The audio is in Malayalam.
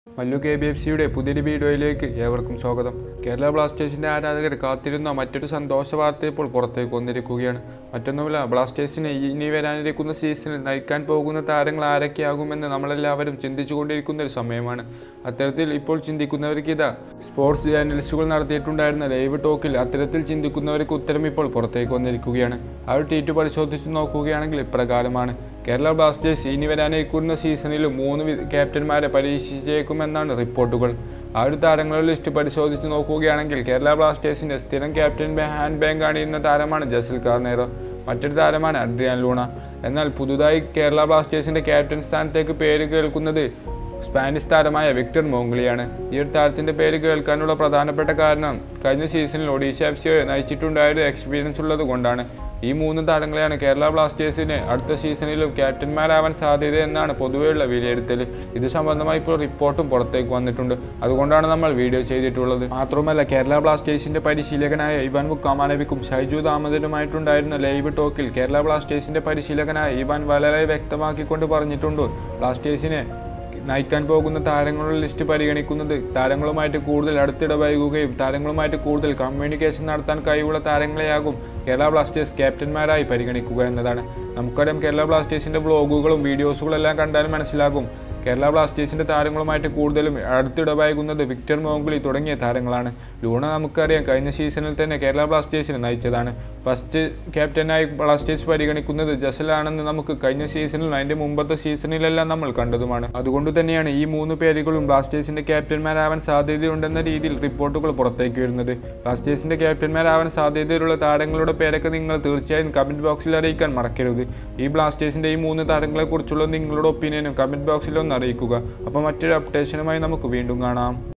മല്ലു കെ ബി എഫ് സിയുടെ പുതിയൊരു വീഡിയോയിലേക്ക് ഏവർക്കും സ്വാഗതം കേരള ബ്ലാസ്റ്റേഴ്സിന്റെ ആരാധകർ കാത്തിരുന്ന മറ്റൊരു സന്തോഷ വാർത്ത ഇപ്പോൾ പുറത്തേക്ക് വന്നിരിക്കുകയാണ് മറ്റൊന്നുമില്ല ബ്ലാസ്റ്റേഴ്സിനെ ഇനി വരാനിരിക്കുന്ന സീസണിൽ നയിക്കാൻ പോകുന്ന താരങ്ങൾ ആരൊക്കെയാകുമെന്ന് നമ്മളെല്ലാവരും ചിന്തിച്ചുകൊണ്ടിരിക്കുന്ന ഒരു സമയമാണ് അത്തരത്തിൽ ഇപ്പോൾ ചിന്തിക്കുന്നവർക്ക് ഇതാ സ്പോർട്സ് ജേർണലിസ്റ്റുകൾ നടത്തിയിട്ടുണ്ടായിരുന്ന ലൈവ് ടോക്കിൽ അത്തരത്തിൽ ചിന്തിക്കുന്നവർക്ക് ഉത്തരം ഇപ്പോൾ പുറത്തേക്ക് വന്നിരിക്കുകയാണ് ആ ഒരു ട്വീറ്റ് പരിശോധിച്ച് നോക്കുകയാണെങ്കിൽ ഇപ്രകാരമാണ് കേരള ബ്ലാസ്റ്റേഴ്സ് ഇനി വരാനിരിക്കുന്ന സീസണിൽ മൂന്ന് വി- ക്യാപ്റ്റന്മാരെ പരീക്ഷിച്ചേക്കുമെന്നാണ് റിപ്പോർട്ടുകൾ ആ ഒരു താരങ്ങളുടെ ലിസ്റ്റ് പരിശോധിച്ച് നോക്കുകയാണെങ്കിൽ കേരള ബ്ലാസ്റ്റേഴ്സിന്റെ സ്ഥിരം ക്യാപ്റ്റൻ ബെ- ഹാൻഡ് ബാങ്ക് അണിയുന്ന താരമാണ് ജസിൽ കാർണേറോ മറ്റൊരു താരമാണ് അഡ്രിയാൻ ലൂണ എന്നാൽ പുതുതായി കേരള ബ്ലാസ്റ്റേഴ്സിന്റെ ക്യാപ്റ്റൻ സ്ഥാനത്തേക്ക് പേര് കേൾക്കുന്നത് സ്പാനിഷ് താരമായ വിക്ടർ മോംഗ്ലിയാണ് ഈ ഒരു താരത്തിന്റെ പേര് കേൾക്കാനുള്ള പ്രധാനപ്പെട്ട കാരണം കഴിഞ്ഞ സീസണിൽ ഒഡീഷ എഫ് സിയെ നയിച്ചിട്ടുണ്ടായ ഒരു എക്സ്പീരിയൻസ് ഉള്ളത് കൊണ്ടാണ് ഈ മൂന്ന് താരങ്ങളെയാണ് കേരള ബ്ലാസ്റ്റേഴ്സിന് അടുത്ത സീസണിലും ക്യാപ്റ്റന്മാരാവാൻ സാധ്യത എന്നാണ് പൊതുവെയുള്ള വിലയിരുത്തൽ ഇത് സംബന്ധമായി ഇപ്പോൾ റിപ്പോർട്ടും പുറത്തേക്ക് വന്നിട്ടുണ്ട് അതുകൊണ്ടാണ് നമ്മൾ വീഡിയോ ചെയ്തിട്ടുള്ളത് മാത്രമല്ല കേരള ബ്ലാസ്റ്റേഴ്സിന്റെ പരിശീലകനായ ഇവാൻ മുക്കാമാനവിക്കും ഷൈജു ദാമോദരുമായിട്ടുണ്ടായിരുന്ന ലൈവ് ടോക്കിൽ കേരള ബ്ലാസ്റ്റേഴ്സിന്റെ പരിശീലകനായ ഇവാൻ വളരെ വ്യക്തമാക്കിക്കൊണ്ട് പറഞ്ഞിട്ടുണ്ട് ബ്ലാസ്റ്റേഴ്സിനെ നയിക്കാൻ പോകുന്ന താരങ്ങളുടെ ലിസ്റ്റ് പരിഗണിക്കുന്നത് താരങ്ങളുമായിട്ട് കൂടുതൽ അടുത്തിടപഴകുകയും താരങ്ങളുമായിട്ട് കൂടുതൽ കമ്മ്യൂണിക്കേഷൻ നടത്താൻ കഴിവുള്ള താരങ്ങളെയാകും കേരള ബ്ലാസ്റ്റേഴ്സ് ക്യാപ്റ്റന്മാരായി പരിഗണിക്കുക എന്നതാണ് നമുക്കറിയാം കേരള ബ്ലാസ്റ്റേഴ്സിന്റെ വ്ളോഗുകളും വീഡിയോസുകളും എല്ലാം കണ്ടാൽ മനസ്സിലാകും കേരള ബ്ലാസ്റ്റേഴ്സിന്റെ താരങ്ങളുമായിട്ട് കൂടുതലും അടുത്തിടപഴകുന്നത് വിക്ടർ മോംഗ്ലി തുടങ്ങിയ താരങ്ങളാണ് ലൂണ നമുക്കറിയാം കഴിഞ്ഞ സീസണിൽ തന്നെ കേരള ബ്ലാസ്റ്റേഴ്സിനെ നയിച്ചതാണ് ഫസ്റ്റ് ക്യാപ്റ്റനായി ബ്ലാസ്റ്റേഴ്സ് പരിഗണിക്കുന്നത് ജസലാണെന്ന് നമുക്ക് കഴിഞ്ഞ സീസണിലും അതിന്റെ മുമ്പത്തെ സീസണിലെല്ലാം നമ്മൾ കണ്ടതുമാണ് അതുകൊണ്ട് തന്നെയാണ് ഈ മൂന്ന് പേരുകളും ബ്ലാസ്റ്റേഴ്സിന്റെ ക്യാപ്റ്റന്മാരാവാൻ സാധ്യതയുണ്ടെന്ന രീതിയിൽ റിപ്പോർട്ടുകൾ പുറത്തേക്ക് വരുന്നത് ബ്ലാസ്റ്റേഴ്സിന്റെ ക്യാപ്റ്റന്മാരാവാൻ സാധ്യതയുള്ള താരങ്ങളുടെ പേരൊക്കെ നിങ്ങൾ തീർച്ചയായും കമന്റ് ബോക്സിൽ അറിയിക്കാൻ മറക്കരുത് ഈ ബ്ലാസ്റ്റേഴ്സിന്റെ ഈ മൂന്ന് താരങ്ങളെ കുറിച്ചുള്ള നിങ്ങളുടെ ഒപ്പീനിയനും കമന്റ് ബോക്സിൽ ഒന്ന് അറിയിക്കുക അപ്പോൾ മറ്റൊരു അപ്ഡേഷനുമായി നമുക്ക് വീണ്ടും കാണാം